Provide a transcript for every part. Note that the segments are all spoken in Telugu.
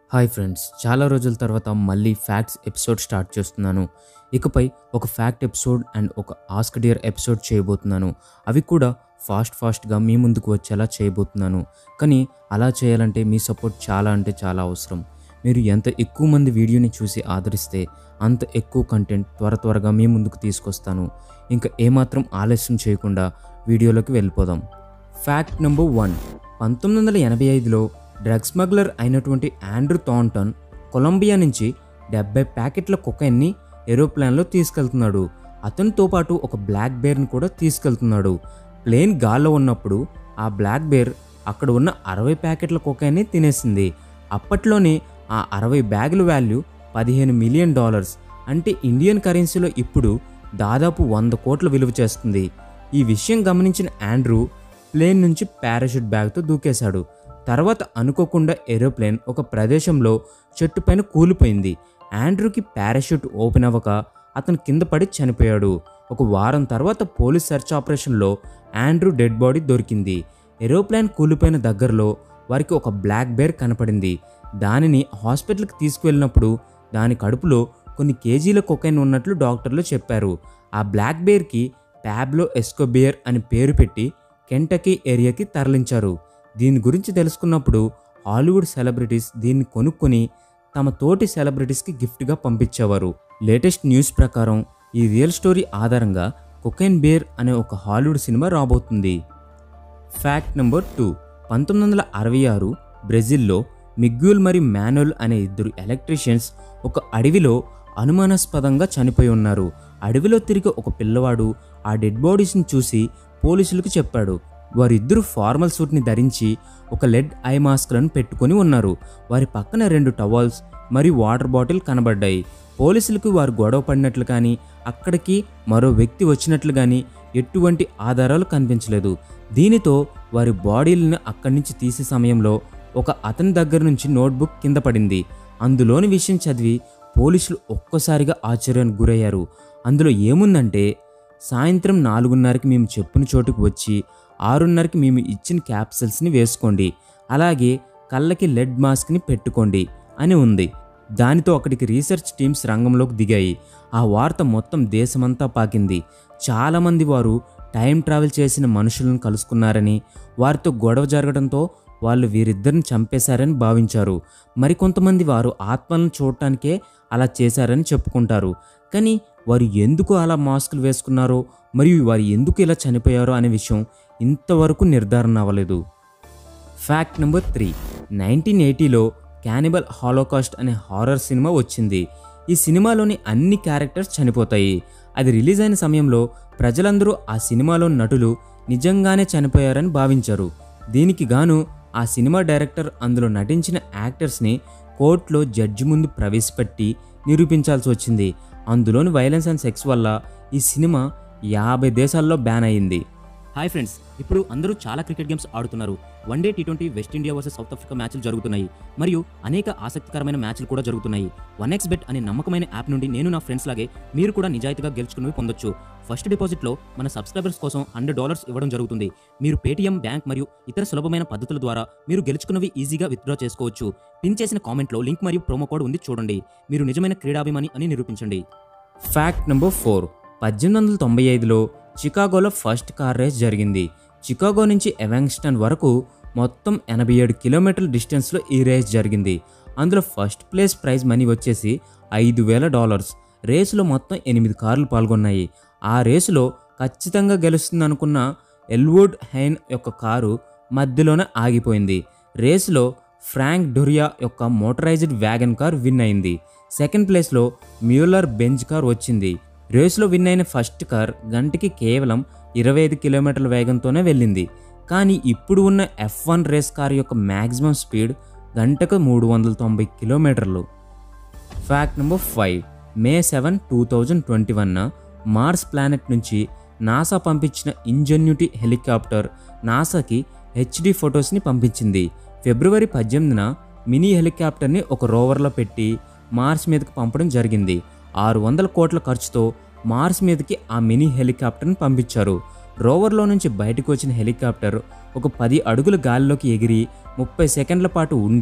హాయ్ ఫ్రెండ్స్ చాలా రోజుల తర్వాత మళ్ళీ ఫ్యాక్ట్స్ ఎపిసోడ్ స్టార్ట్ చేస్తున్నాను ఇకపై ఒక ఫ్యాక్ట్ ఎపిసోడ్ అండ్ ఒక ఆస్క్ డియర్ ఎపిసోడ్ చేయబోతున్నాను అవి కూడా ఫాస్ట్ ఫాస్ట్గా మీ ముందుకు వచ్చేలా చేయబోతున్నాను కానీ అలా చేయాలంటే మీ సపోర్ట్ చాలా అంటే చాలా అవసరం మీరు ఎంత ఎక్కువ మంది వీడియోని చూసి ఆదరిస్తే అంత ఎక్కువ కంటెంట్ త్వర త్వరగా మీ ముందుకు తీసుకొస్తాను ఇంకా ఏమాత్రం ఆలస్యం చేయకుండా వీడియోలోకి వెళ్ళిపోదాం ఫ్యాక్ట్ నెంబర్ వన్ పంతొమ్మిది వందల ఎనభై ఐదులో డ్రగ్ స్మగ్లర్ అయినటువంటి ఆండ్రూ థాంటన్ కొలంబియా నుంచి డెబ్బై ప్యాకెట్ల కొకైన్ని ఏరోప్లేన్లో తీసుకెళ్తున్నాడు అతనితో పాటు ఒక బ్లాక్ బేర్ని కూడా తీసుకెళ్తున్నాడు ప్లేన్ గాల్లో ఉన్నప్పుడు ఆ బ్లాక్ బేర్ అక్కడ ఉన్న అరవై ప్యాకెట్ల కొకైన్ని తినేసింది అప్పట్లోనే ఆ అరవై బ్యాగుల వాల్యూ పదిహేను మిలియన్ డాలర్స్ అంటే ఇండియన్ కరెన్సీలో ఇప్పుడు దాదాపు వంద కోట్ల విలువ చేస్తుంది ఈ విషయం గమనించిన ఆండ్రూ ప్లేన్ నుంచి పారాషూట్ బ్యాగ్తో దూకేశాడు తర్వాత అనుకోకుండా ఏరోప్లేన్ ఒక ప్రదేశంలో చెట్టు పైన కూలిపోయింది ఆండ్రూకి పారాషూట్ ఓపెన్ అవ్వక అతను కింద పడి చనిపోయాడు ఒక వారం తర్వాత పోలీస్ సెర్చ్ ఆపరేషన్లో ఆండ్రూ డెడ్ బాడీ దొరికింది ఏరోప్లేన్ కూలిపోయిన దగ్గరలో వారికి ఒక బ్లాక్ బేర్ కనపడింది దానిని హాస్పిటల్కి తీసుకువెళ్ళినప్పుడు దాని కడుపులో కొన్ని కేజీల కొకైన్ ఉన్నట్లు డాక్టర్లు చెప్పారు ఆ బ్లాక్ బేర్కి ప్యాబ్లో ఎస్కోబియర్ అని పేరు పెట్టి కెంటకీ ఏరియాకి తరలించారు దీని గురించి తెలుసుకున్నప్పుడు హాలీవుడ్ సెలబ్రిటీస్ దీన్ని కొనుక్కొని తమ తోటి సెలబ్రిటీస్కి గిఫ్ట్గా పంపించేవారు లేటెస్ట్ న్యూస్ ప్రకారం ఈ రియల్ స్టోరీ ఆధారంగా కొకైన్ బేర్ అనే ఒక హాలీవుడ్ సినిమా రాబోతుంది ఫ్యాక్ట్ నెంబర్ టూ పంతొమ్మిది వందల అరవై ఆరు బ్రెజిల్లో మిగ్యూల్ మరియు మానువల్ అనే ఇద్దరు ఎలక్ట్రీషియన్స్ ఒక అడవిలో అనుమానాస్పదంగా చనిపోయి ఉన్నారు అడవిలో తిరిగి ఒక పిల్లవాడు ఆ డెడ్ బాడీస్ని చూసి పోలీసులకు చెప్పాడు వారిద్దరూ ఫార్మల్ సూట్ని ధరించి ఒక లెడ్ ఐ మాస్క్లను పెట్టుకొని ఉన్నారు వారి పక్కన రెండు టవల్స్ మరియు వాటర్ బాటిల్ కనబడ్డాయి పోలీసులకు వారు గొడవ పడినట్లు కానీ అక్కడికి మరో వ్యక్తి వచ్చినట్లు కానీ ఎటువంటి ఆధారాలు కనిపించలేదు దీనితో వారి బాడీలను అక్కడి నుంచి తీసే సమయంలో ఒక అతని దగ్గర నుంచి నోట్బుక్ కింద పడింది అందులోని విషయం చదివి పోలీసులు ఒక్కసారిగా ఆశ్చర్యానికి గురయ్యారు అందులో ఏముందంటే సాయంత్రం నాలుగున్నరకి మేము చెప్పిన చోటుకు వచ్చి ఆరున్నరకి మేము ఇచ్చిన క్యాప్సల్స్ని వేసుకోండి అలాగే కళ్ళకి లెడ్ మాస్క్ని పెట్టుకోండి అని ఉంది దానితో అక్కడికి రీసెర్చ్ టీమ్స్ రంగంలోకి దిగాయి ఆ వార్త మొత్తం దేశమంతా పాకింది చాలామంది వారు టైం ట్రావెల్ చేసిన మనుషులను కలుసుకున్నారని వారితో గొడవ జరగడంతో వాళ్ళు వీరిద్దరిని చంపేశారని భావించారు మరికొంతమంది వారు ఆత్మలను చూడటానికే అలా చేశారని చెప్పుకుంటారు కానీ వారు ఎందుకు అలా మాస్కులు వేసుకున్నారో మరియు వారు ఎందుకు ఇలా చనిపోయారో అనే విషయం ఇంతవరకు నిర్ధారణ అవ్వలేదు ఫ్యాక్ట్ నెంబర్ త్రీ నైన్టీన్ ఎయిటీలో క్యానిబల్ హాలోకాస్ట్ అనే హారర్ సినిమా వచ్చింది ఈ సినిమాలోని అన్ని క్యారెక్టర్స్ చనిపోతాయి అది రిలీజ్ అయిన సమయంలో ప్రజలందరూ ఆ సినిమాలోని నటులు నిజంగానే చనిపోయారని భావించారు దీనికి గాను ఆ సినిమా డైరెక్టర్ అందులో నటించిన యాక్టర్స్ని కోర్టులో జడ్జి ముందు ప్రవేశపెట్టి నిరూపించాల్సి వచ్చింది అందులోని వైలెన్స్ అండ్ సెక్స్ వల్ల ఈ సినిమా యాభై దేశాల్లో బ్యాన్ అయింది హాయ్ ఫ్రెండ్స్ ఇప్పుడు అందరూ చాలా క్రికెట్ గేమ్స్ ఆడుతున్నారు one day T twenty West Indies versus South Africa మ్యాచ్లు జరుగుతున్నాయి మరియు అనేక ఆసక్తికరమైన మ్యాచ్లు కూడా జరుగుతున్నాయి వన్ ఎక్స్ బెట్ అనే నమ్మకమైన యాప్ నుండి నేను నా ఫ్రెండ్స్ లాగే మీరు కూడా నిజాయితీగా గెలుచుకుని పొందొచ్చు ఫస్ట్ డిపాజిట్లో మన సబ్స్క్రైబర్స్ కోసం హండ్రెడ్ డాలర్స్ ఇవ్వడం జరుగుతుంది మీరు పేటీఎం బ్యాంక్ మరియు ఇతర సులభమైన పద్ధతుల ద్వారా మీరు గెలుచుకున్నవి ఈజీగా విత్డ్రా చేసుకోవచ్చు పిన్ చేసిన కామెంట్లో లింక్ మరియు ప్రోమో కోడ్ ఉంది చూడండి మీరు నిజమైన క్రీడాభిమాని అని నిరూపించండి ఫ్యాక్ట్ నెంబర్ ఫోర్ పద్దెనిమిది వందల తొంభై ఐదులో చికాగోలో ఫస్ట్ కార్ రేస్ జరిగింది చికాగో నుంచి ఎవాంగ్స్టన్ వరకు మొత్తం ఎనభై ఏడు కిలోమీటర్ల డిస్టెన్స్లో ఈ రేస్ జరిగింది అందులో ఫస్ట్ ప్లేస్ ప్రైజ్ మనీ వచ్చేసి ఐదు వేల డాలర్స్ రేసులో మొత్తం ఎనిమిది కార్లు పాల్గొన్నాయి ఆ రేసులో ఖచ్చితంగా గెలుస్తుంది అనుకున్న ఎల్వుడ్ హైన్ యొక్క కారు మధ్యలోనే ఆగిపోయింది రేసులో ఫ్రాంక్ డొరియా యొక్క మోటరైజ్డ్ వ్యాగన్ కార్ విన్ అయింది సెకండ్ ప్లేస్లో మ్యూలర్ బెంజ్ కార్ వచ్చింది రేసులో విన్ అయిన ఫస్ట్ కార్ గంటకి కేవలం ఇరవై ఐదు కిలోమీటర్ల వేగంతోనే వెళ్ళింది కానీ ఇప్పుడు ఉన్న ఎఫ్ వన్ రేస్ కార్ యొక్క మ్యాక్సిమం స్పీడ్ గంటకు మూడు వందల తొంభై కిలోమీటర్లు fact number five May seven two thousand twenty వన్న మార్స్ ప్లానెట్ నుంచి నాసా పంపించిన ఇంజన్యూటీ హెలికాప్టర్ నాసాకి హెచ్డి ఫొటోస్ని పంపించింది ఫిబ్రవరి పద్దెనిమిదిన మినీ హెలికాప్టర్ని ఒక రోవర్లో పెట్టి మార్స్ మీదకి పంపడం జరిగింది ఆరు వందల కోట్ల ఖర్చుతో మార్స్ మీదకి ఆ మినీ హెలికాప్టర్ని పంపించారు రోవర్లో నుంచి బయటకు వచ్చిన హెలికాప్టర్ ఒక పది అడుగుల గాలిలోకి ఎగిరి ముప్పై సెకండ్ల పాటు ఉండి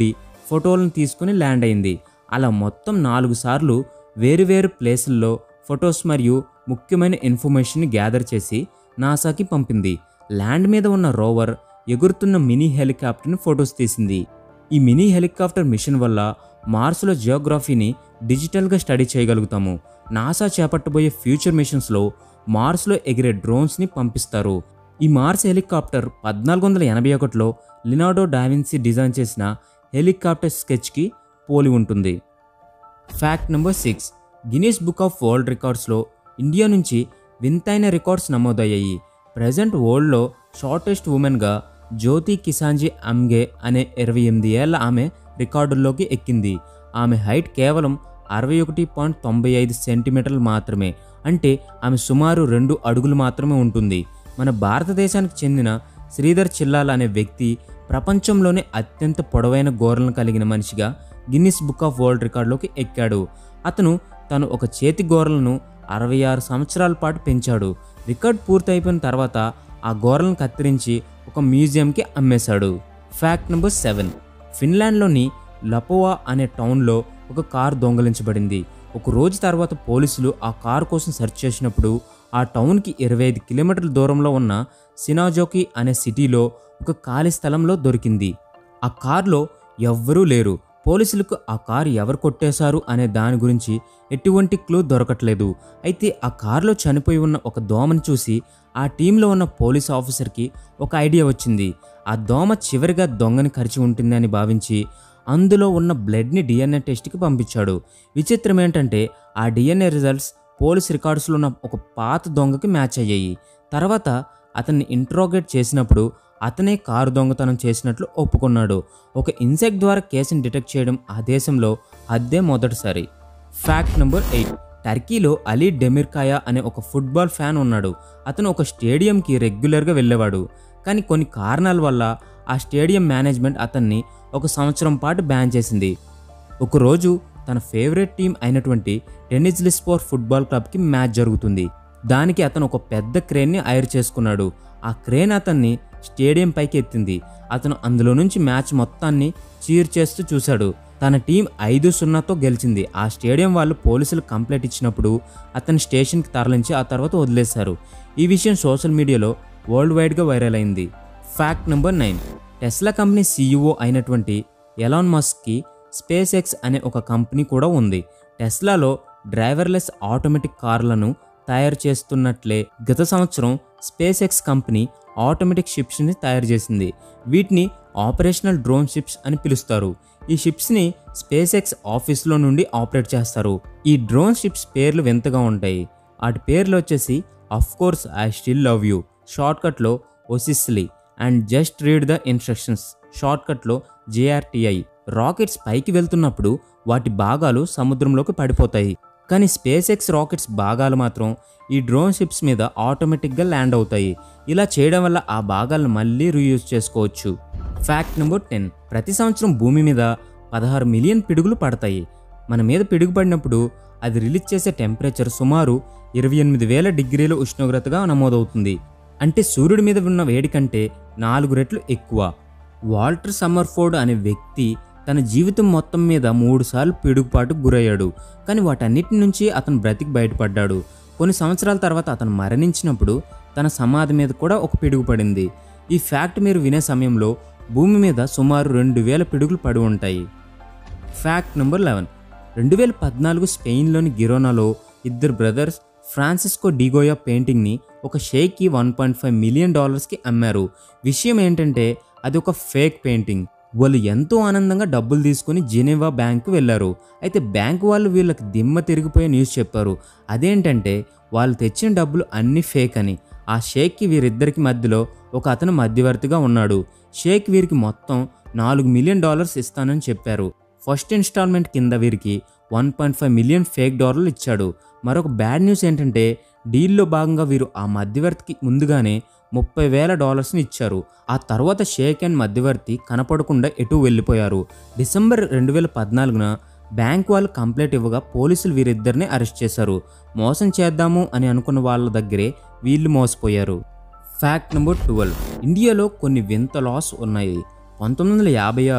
ఫోటోలను తీసుకుని ల్యాండ్ అయింది అలా మొత్తం నాలుగు సార్లు వేరువేరు ప్లేసుల్లో ఫొటోస్ మరియు ముఖ్యమైన ఇన్ఫర్మేషన్ని గ్యాదర్ చేసి నాసాకి పంపింది ల్యాండ్ మీద ఉన్న రోవర్ ఎగురుతున్న మినీ హెలికాప్టర్ని ఫొటోస్ తీసింది ఈ మినీ హెలికాప్టర్ మిషన్ వల్ల మార్స్లో జియోగ్రఫీని డిజిటల్గా స్టడీ చేయగలుగుతాము నాసా చేపట్టబోయే ఫ్యూచర్ మిషన్స్లో మార్స్లో ఎగిరే డ్రోన్స్ని పంపిస్తారు ఈ మార్స్ హెలికాప్టర్ పద్నాలుగు వందల ఎనభై ఒకటిలో లినాడో డావిన్సీ డిజైన్ చేసిన హెలికాప్టర్ స్కెచ్కి పోలి ఉంటుంది fact number six Guinness book of world రికార్డ్స్లో ఇండియా నుంచి వింతైన రికార్డ్స్ నమోదయ్యాయి ప్రజెంట్ వరల్డ్లో షార్టెస్ట్ ఉమెన్గా జ్యోతి కిసాన్జీ అమ్గే అనే ఇరవై ఎనిమిది ఏళ్ల ఆమె రికార్డుల్లోకి ఎక్కింది ఆమె హైట్ కేవలం అరవై ఒకటి పాయింట్ తొంభై ఐదు సెంటీమీటర్లు మాత్రమే అంటే ఆమె సుమారు రెండు అడుగులు మాత్రమే ఉంటుంది మన భారతదేశానికి చెందిన శ్రీధర్ చిల్లాల్ అనే వ్యక్తి ప్రపంచంలోనే అత్యంత పొడవైన గోరలను కలిగిన మనిషిగా గిన్నిస్ బుక్ ఆఫ్ వరల్డ్ రికార్డులోకి ఎక్కాడు అతను తను ఒక చేతి గోరలను అరవై ఆరు సంవత్సరాల పాటు పెంచాడు రికార్డ్ పూర్తయిపోయిన తర్వాత ఆ గోరలను కత్తిరించి ఒక మ్యూజియంకి అమ్మేశాడు ఫ్యాక్ట్ నెంబర్ సెవెన్ ఫిన్లాండ్లోని లపోవా అనే టౌన్లో ఒక కారు దొంగలించబడింది ఒక రోజు తర్వాత పోలీసులు ఆ కారు కోసం సెర్చ్ చేసినప్పుడు ఆ టౌన్కి ఇరవై ఐదు కిలోమీటర్ల దూరంలో ఉన్న సినాజోకి అనే సిటీలో ఒక ఖాళీ స్థలంలో దొరికింది ఆ కారులో ఎవ్వరూ లేరు పోలీసులకు ఆ కారు ఎవరు కొట్టేశారు అనే దాని గురించి ఎటువంటి క్లూ దొరకట్లేదు అయితే ఆ కారులో చనిపోయి ఉన్న ఒక దోమని చూసి ఆ టీంలో ఉన్న పోలీస్ ఆఫీసర్కి ఒక ఐడియా వచ్చింది ఆ దోమ చివరిగా దొంగని కరిచి ఉంటుందని భావించి అందులో ఉన్న బ్లడ్ని డిఎన్ఏ టెస్ట్కి పంపించాడు విచిత్రం ఏంటంటే ఆ డిఎన్ఏ రిజల్ట్స్ పోలీస్ రికార్డ్స్లో ఉన్న ఒక పాత దొంగకి మ్యాచ్ అయ్యాయి తర్వాత అతన్ని ఇంట్రోగేట్ చేసినప్పుడు అతనే కారు దొంగతనం చేసినట్లు ఒప్పుకున్నాడు ఒక ఇన్సెక్ట్ ద్వారా కేసుని డిటెక్ట్ చేయడం ఆ దేశంలో అదే మొదటిసారి ఫ్యాక్ట్ నెంబర్ ఎయిట్ టర్కీలో అలీ డెమిర్కాయా అనే ఒక ఫుట్బాల్ ఫ్యాన్ ఉన్నాడు అతను ఒక స్టేడియంకి రెగ్యులర్గా వెళ్ళేవాడు కానీ కొన్ని కారణాల వల్ల ఆ స్టేడియం మేనేజ్మెంట్ అతన్ని ఒక సంవత్సరం పాటు బ్యాన్ చేసింది ఒకరోజు తన ఫేవరెట్ టీం అయినటువంటి టెన్నిస్ లిస్పోర్ ఫుట్బాల్ క్లబ్కి మ్యాచ్ జరుగుతుంది దానికి అతను ఒక పెద్ద క్రేన్ని ఐర్ చేసుకున్నాడు ఆ క్రేన్ అతన్ని స్టేడియం పైకి ఎత్తింది అతను అందులో నుంచి మ్యాచ్ మొత్తాన్ని చీర్ చేస్తూ చూశాడు తన టీం ఐదు సున్నాతో గెలిచింది ఆ స్టేడియం వాళ్ళు పోలీసులు కంప్లైంట్ ఇచ్చినప్పుడు అతని స్టేషన్కి తరలించి ఆ తర్వాత వదిలేశారు ఈ విషయం సోషల్ మీడియాలో వరల్డ్ వైడ్గా వైరల్ అయింది fact number nine Tesla company CEO అయినటువంటి ఎలాన్ మస్క్కి స్పేస్ ఎక్స్ అనే ఒక కంపెనీ కూడా ఉంది టెస్లాలో డ్రైవర్లెస్ ఆటోమేటిక్ కార్లను తయారు చేస్తున్నట్లే గత సంవత్సరం స్పేస్ ఎక్స్ కంపెనీ ఆటోమేటిక్ షిప్స్ని తయారు చేసింది వీటిని ఆపరేషనల్ డ్రోన్ షిప్స్ అని పిలుస్తారు ఈ షిప్స్ని స్పేస్ ఎక్స్ ఆఫీస్లో నుండి ఆపరేట్ చేస్తారు ఈ డ్రోన్ షిప్స్ పేర్లు వింతగా ఉంటాయి వాటి పేర్లు వచ్చేసి of course I still love you షార్ట్కట్లో OCISLY and just read the instructions షార్ట్కట్లో జేఆర్టీఐ రాకెట్స్ పైకి వెళ్తున్నప్పుడు వాటి భాగాలు సముద్రంలోకి పడిపోతాయి కానీ స్పేస్ ఎక్స్ రాకెట్స్ భాగాలు మాత్రం ఈ డ్రోన్ షిప్స్ మీద ఆటోమేటిక్గా ల్యాండ్ అవుతాయి ఇలా చేయడం వల్ల ఆ భాగాలను మళ్ళీ రీయూజ్ చేసుకోవచ్చు ఫ్యాక్ట్ నెంబర్ టెన్ ప్రతి సంవత్సరం భూమి మీద పదహారు మిలియన్ పిడుగులు పడతాయి మన మీద పిడుగు పడినప్పుడు అది రిలీజ్ చేసే టెంపరేచర్ సుమారు ఇరవై ఎనిమిది వేల డిగ్రీల ఉష్ణోగ్రతగా నమోదవుతుంది అంటే సూర్యుడి మీద ఉన్న వేడి కంటే నాలుగు రెట్లు ఎక్కువ వాల్టర్ సమ్మర్ఫోర్డ్ అనే వ్యక్తి తన జీవితం మొత్తం మీద మూడుసార్లు పిడుగుపాటుకు గురయ్యాడు కానీ వాటన్నిటి నుంచి అతను బ్రతికి బయటపడ్డాడు కొన్ని సంవత్సరాల తర్వాత అతను మరణించినప్పుడు తన సమాధి మీద కూడా ఒక పిడుగు పడింది ఈ ఫ్యాక్ట్ మీరు వినే సమయంలో భూమి మీద సుమారు రెండు వేల పిడుగులు పడి ఉంటాయి ఫ్యాక్ట్ నెంబర్ లెవెన్ రెండు వేల పద్నాలుగు స్పెయిన్లోని గిరోనాలో ఇద్దరు బ్రదర్స్ ఫ్రాన్సిస్కో డిగోయా పెయింటింగ్ని ఒక షేక్కి వన్ పాయింట్ ఫైవ్ మిలియన్ డాలర్స్కి అమ్మారు విషయం ఏంటంటే అది ఒక ఫేక్ పెయింటింగ్ వాళ్ళు ఎంతో ఆనందంగా డబ్బులు తీసుకుని జెనీవా బ్యాంకు వెళ్ళారు అయితే బ్యాంకు వాళ్ళు వీళ్ళకి దిమ్మ తిరిగిపోయే న్యూస్ చెప్పారు అదేంటంటే వాళ్ళు తెచ్చిన డబ్బులు అన్నీ ఫేక్ అని ఆ షేక్కి వీరిద్దరికి మధ్యలో ఒక అతను మధ్యవర్తిగా ఉన్నాడు షేక్ వీరికి మొత్తం నాలుగు మిలియన్ డాలర్స్ ఇస్తానని చెప్పారు ఫస్ట్ ఇన్స్టాల్మెంట్ కింద వీరికి one point five million fake డాలర్లు ఇచ్చాడు మరొక బ్యాడ్ న్యూస్ ఏంటంటే డీల్లో భాగంగా వీరు ఆ మధ్యవర్తికి ముందుగానే ముప్పై వేల డాలర్స్ని ఇచ్చారు ఆ తర్వాత షేక్ అండ్ మధ్యవర్తి కనపడకుండా ఎటు వెళ్ళిపోయారు డిసెంబర్ రెండు వేల పద్నాలుగున బ్యాంక్ వాళ్ళు కంప్లైంట్ ఇవ్వగా పోలీసులు వీరిద్దరిని అరెస్ట్ చేశారు మోసం చేద్దాము అని అనుకున్న వాళ్ళ దగ్గరే వీళ్ళు మోసపోయారు ఫ్యాక్ట్ నెంబర్ ట్వెల్వ్ ఇండియాలో కొన్ని వింత లాస్ ఉన్నాయి పంతొమ్మిది వందల యాభై ఆరు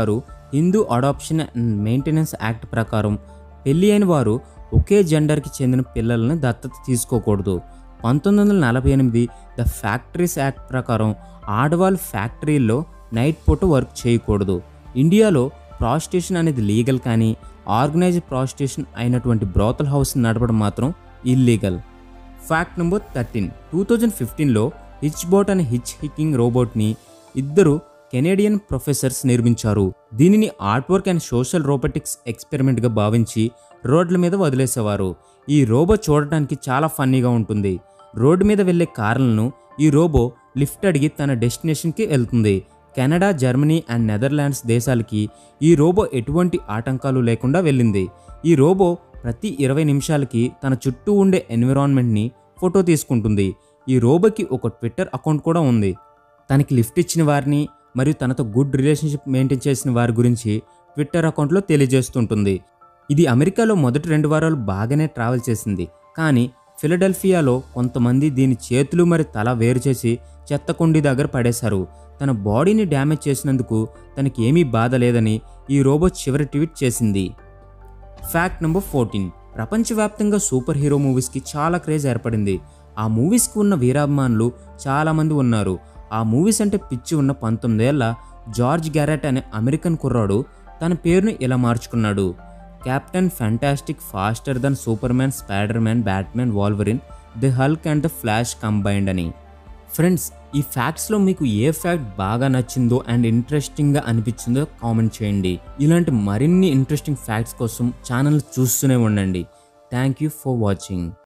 Hindu adoption and maintenance act ప్రకారం పెళ్లి అయిన వారు ఒకే జెండర్కి చెందిన పిల్లలను దత్తత తీసుకోకూడదు పంతొమ్మిది వందల నలభై ఎనిమిది ద ఫ్యాక్టరీస్ యాక్ట్ ప్రకారం ఆడవాళ్ళు ఫ్యాక్టరీల్లో నైట్ పూట వర్క్ చేయకూడదు ఇండియాలో ప్రాస్టిట్యూషన్ అనేది లీగల్ కానీ ఆర్గనైజ్డ్ ప్రాస్టిట్యూషన్ అయినటువంటి బ్రోతల్ హౌస్ నడపడం మాత్రం illegal fact number thirteen two thousand ఫిఫ్టీన్లో హిచ్ బోట్ అనే హిచ్ హికింగ్ రోబోట్ని ఇద్దరు కెనేడియన్ ప్రొఫెసర్స్ నిర్మించారు దీనిని art work and social robotics ఎక్స్పెరిమెంట్గా భావించి రోడ్ల మీద వదిలేసేవారు ఈ రోబో చూడటానికి చాలా ఫన్నీగా ఉంటుంది రోడ్డు మీద వెళ్ళే కార్లను ఈ రోబో లిఫ్ట్ అడిగి తన డెస్టినేషన్కి వెళ్తుంది కెనడా జర్మనీ అండ్ నెదర్లాండ్స్ దేశాలకి ఈ రోబో ఎటువంటి ఆటంకాలు లేకుండా వెళ్ళింది ఈ రోబో ప్రతి ఇరవై నిమిషాలకి తన చుట్టూ ఉండే ఎన్విరాన్మెంట్ని ఫోటో తీసుకుంటుంది ఈ రోబోకి ఒక ట్విట్టర్ అకౌంట్ కూడా ఉంది తనకి లిఫ్ట్ ఇచ్చిన వారిని మరియు తనతో గుడ్ రిలేషన్షిప్ మెయింటైన్ చేసిన వారి గురించి ట్విట్టర్ అకౌంట్లో తెలియజేస్తుంటుంది ఇది అమెరికాలో మొదటి రెండు వారాలు బాగానే ట్రావెల్ చేసింది కానీ ఫిలడెల్ఫియాలో కొంతమంది దీని చేతులు మరి తల వేరు చేసి చెత్త కుండీ దగ్గర పడేశారు తన బాడీని డ్యామేజ్ చేసినందుకు తనకి ఏమీ బాధ లేదని ఈ రోబో చివరి ట్వీట్ చేసింది ఫ్యాక్ట్ నెంబర్ ఫోర్టీన్ ప్రపంచవ్యాప్తంగా సూపర్ హీరో మూవీస్కి చాలా క్రేజ్ ఏర్పడింది ఆ మూవీస్కి ఉన్న వీరాభిమానులు చాలామంది ఉన్నారు ఆ మూవీస్ అంటే పిచ్చి ఉన్న పంతొమ్మిదేళ్ల జార్జ్ గ్యారెట్ అనే అమెరికన్ కుర్రాడు తన పేరును ఇలా మార్చుకున్నాడు Captain Fantastic faster than Superman Spider Man Batman Wolverine the Hulk and the Flash combined అని ఫ్రెండ్స్ ఈ ఫ్యాక్ట్స్లో మీకు ఏ ఫ్యాక్ట్ బాగా నచ్చిందో అండ్ ఇంట్రెస్టింగ్గా అనిపించిందో కామెంట్ చేయండి ఇలాంటి మరిన్ని ఇంట్రెస్టింగ్ ఫ్యాక్ట్స్ కోసం ఛానల్ చూస్తూనే ఉండండి థ్యాంక్ యూ ఫర్ వాచింగ్